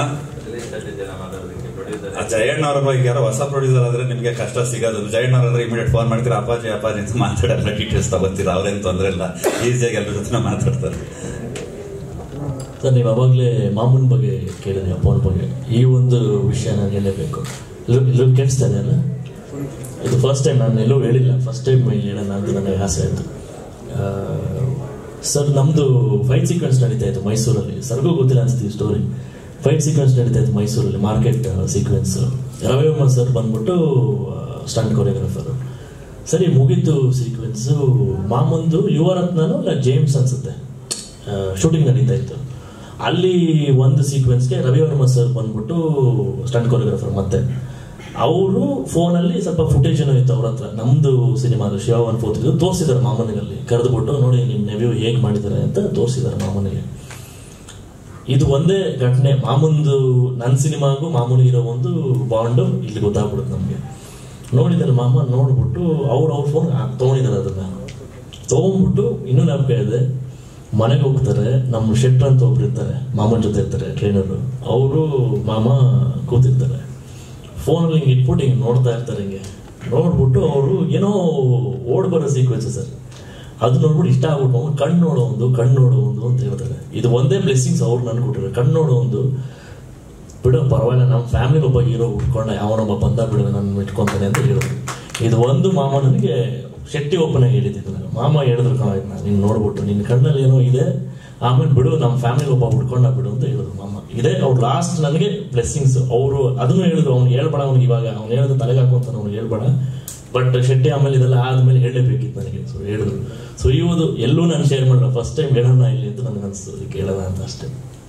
ಹಾ? ಆ ಜಯಣ್ಣ ಅವ್ರ ಬಗ್ಗೆ ಯಾರೋ ಹೊಸ ಪ್ರೊಡ್ಯೂಸರ್ ಆದ್ರೆ ನಿಮ್ಗೆ ಕಷ್ಟ ಸಿಗೋದು ಜಯಣ್ಣ ಅವ್ರ ಅಂದ್ರೆ ಇಮಿಡಿಯೇಟ್ ಫೋನ್ ಮಾಡ್ತೀರಾ ಅಪ್ಪಾಜಿ ಅಪ್ಪಾಜಿ ಅಂತ ಮಾತಾಡಲ್ಲ ಡೀಟೇಲ್ಸ್ ತಗೋತೀರಾ ಅವ್ರೇನ್ ತೊಂದ್ರೆ ಇಲ್ಲ ಈಸಿಯಾಗಿ ಎಲ್ಲರ ಜೊತೆ ಮಾತಾಡ್ತಾರೆ ಸರ್ ನೀವು ಅವಾಗಲೇ ಮಾಮೂನ್ ಬಗ್ಗೆ ಕೇಳಿದ್ರಿ ಅಪ್ಪನ ಬಗ್ಗೆ ಈ ಒಂದು ವಿಷಯ ನಾನು ಹೇಳಲೇಬೇಕು ಎಲ್ಲೂ ಕೇಳಿಸ್ತಾ ಇದೆ ಅಲ್ಲ ಇದು ಫಸ್ಟ್ ಟೈಮ್ ನಾನು ಎಲ್ಲೂ ಹೇಳಿಲ್ಲ ಫಸ್ಟ್ ಟೈಮ್ ಇಲ್ಲಿ ಹೇಳೋಣ ಅಂತ ನನಗೆ ಆಸೆ ಆಯಿತು ಸರ್ ನಮ್ಮದು ಫೈಟ್ ಸೀಕ್ವೆನ್ಸ್ ನಡೀತಾ ಇತ್ತು ಮೈಸೂರಲ್ಲಿ ಸರ್ಗೂ ಗೊತ್ತಿಲ್ಲ ಅನಿಸ್ತೀವಿ ಸ್ಟೋರಿ ಫೈಟ್ ಸೀಕ್ವೆನ್ಸ್ ನಡೀತಾ ಇತ್ತು ಮೈಸೂರಲ್ಲಿ ಮಾರ್ಕೆಟ್ ಸೀಕ್ವೆನ್ಸ್ ರವಿವರ್ಮ ಸರ್ ಬಂದ್ಬಿಟ್ಟು ಸ್ಟಂಟ್ ಕೊರಿಯೋಗ್ರಾಫರು ಸರಿ ಮುಗೀತು ಸೀಕ್ವೆನ್ಸು ಮಾಮೂಂದು ಯುವರತ್ನನು ಇಲ್ಲ ಜೇಮ್ಸ್ ಅನ್ಸುತ್ತೆ ಶೂಟಿಂಗ್ ನಡೀತಾ ಇತ್ತು ಅಲ್ಲಿ ಒಂದು ಸೀಕ್ವೆನ್ಸ್ಗೆ ರವಿವರ್ಮ ಸರ್ ಬಂದ್ಬಿಟ್ಟು ಸ್ಟಂಟ್ ಕೊರಿಯೋಗ್ರಾಫರ್ ಮತ್ತೆ ಅವರು ಫೋನಲ್ಲಿ ಸ್ವಲ್ಪ ಫುಟೇಜ್ ಏನೋ ಇತ್ತು ಅವ್ರ ಹತ್ರ ನಮ್ದು ಸಿನಿಮಾದ ಶಿವ ಒನ್ ಫೋರ್ತ್ ಇದು ತೋರಿಸಿದ್ದಾರೆ ಮಾಮನಿಗಲ್ಲಿ ಕರೆದುಬಿಟ್ಟು ನೋಡಿ ನಿಮ್ಮ ನೆವ್ಯೂ ಹೇಗೆ ಮಾಡಿದ್ದಾರೆ ಅಂತ ತೋರಿಸಿದ್ದಾರೆ ಮಾಮನಿಗೆ ಇದು ಒಂದೇ ಘಟನೆ ಮಾಮೂಂದು ನನ್ನ ಸಿನಿಮಾಗೂ ಮಾಮೂಲಿಗಿರೋ ಒಂದು ಬಾಂಡು ಇಲ್ಲಿ ಗೊತ್ತಾಗ್ಬಿಡುತ್ತೆ ನಮಗೆ ನೋಡಿದ್ದಾರೆ ಮಾಮ ನೋಡ್ಬಿಟ್ಟು ಅವ್ರು ಅವ್ರ ಫೋನ್ ತೊಗೊಂಡಿದ್ದಾರೆ ಅದನ್ನ ತೊಗೊಂಡ್ಬಿಟ್ಟು ಇನ್ನೂ ನಂಬಿಕೆ ಇದೆ ಮನೆಗೆ ಹೋಗ್ತಾರೆ ನಮ್ಮ ಶೆಟ್ರ್ ಅಂತ ಒಬ್ರು ಇರ್ತಾರೆ ಮಾಮನ ಜೊತೆ ಇರ್ತಾರೆ ಟ್ರೈನರು ಅವರು ಮಾಮ ಕೂತಿರ್ತಾರೆ ಫೋನಲ್ಲಿ ಹಿಂಗೆ ಇಟ್ಬಿಟ್ಟು ಹಿಂಗೆ ನೋಡ್ತಾ ಇರ್ತಾರೆ ಹಿಂಗೆ ನೋಡ್ಬಿಟ್ಟು ಅವರು ಏನೋ ಓಡ್ ಬರೋ ಸೀಕ್ವೆನ್ಸ್ ಸರ್ ಅದು ನೋಡ್ಬಿಟ್ಟು ಇಷ್ಟ ಆಗ್ಬಿಟ್ಟು ಅವ್ನು ಕಣ್ಣು ನೋಡೋ ಒಂದು ಕಣ್ಣು ನೋಡೋ ಒಂದು ಅಂತ ಹೇಳ್ತಾರೆ ಇದು ಒಂದೇ ಬ್ಲೆಸ್ಸಿಂಗ್ಸ್ ಅವ್ರು ನನ್ಗೆ ಕೊಟ್ಟಿದ್ದಾರೆ ಕಣ್ಣು ನೋಡೋ ಒಂದು ಬಿಡೋ ಪರವಾಗಿಲ್ಲ ನಮ್ಮ ಫ್ಯಾಮಿಲಿ ಒಬ್ಬ ಹೀರೋ ಉಟ್ಕೊಂಡ ಯಾವನೊಬ್ಬ ಬಂದ ಬಿಡುವ ನನ್ನ ಇಟ್ಕೊಂತಾನೆ ಅಂತ ಹೇಳಿದ್ರು ಇದು ಒಂದು ಮಾಮ ನನಗೆ ಶೆಟ್ಟಿ ಒಬ್ಬನೇ ಹೇಳಿದ್ದು ನಾನು ಮಾಮ ಹೇಳಿದ್ರು ಕಣ ಇದನ್ನ ನೀನು ನೋಡ್ಬಿಟ್ಟು ನಿನ್ನ ಕಣ್ಣಲ್ಲಿ ಏನೋ ಇದೆ ಆಮೇಲೆ ಬಿಡು ನಮ್ಮ ಫ್ಯಾಮಿಲಿ ಒಬ್ಬ ಹುಡ್ಕೊಂಡ ಬಿಡು ಅಂತ ಹೇಳಿದ್ರು ಮಾಮ ಇದೇ ಅವ್ರು ಲಾಸ್ಟ್ ನನಗೆ ಬ್ಲೆಸ್ಸಿಂಗ್ಸ್ ಅವರು ಅದನ್ನು ಹೇಳಿದ್ರು ಅವ್ನು ಹೇಳ್ಬೇಡ ಅವ್ನಿಗೆ ಇವಾಗ ಅವ್ನು ಹೇಳಿದ್ರೆ ತಲೆಗೆ ಹಾಕುವಂತ ಅವ್ನು ಹೇಳ್ಬೇಡ ಬಟ್ ಶೆಟ್ಟಿ ಆಮೇಲೆ ಇದೆಲ್ಲ ಆದ್ಮೇಲೆ ಹೇಳಲೇಬೇಕಿತ್ತು ನನಗೆ ಸೊ ಹೇಳಿದ್ರು ಸೊ ಇವುದು ಎಲ್ಲೂ ನಾನು ಶೇರ್ ಮಾಡಲ್ಲ ಫಸ್ಟ್ ಟೈಮ್ ಹೇಳೋಣ ಇಲ್ಲಿ ಅಂತ ನನಗೆ ಅನಿಸ್ತು ಕೇಳೋಣ ಅಂತ ಅಷ್ಟೇ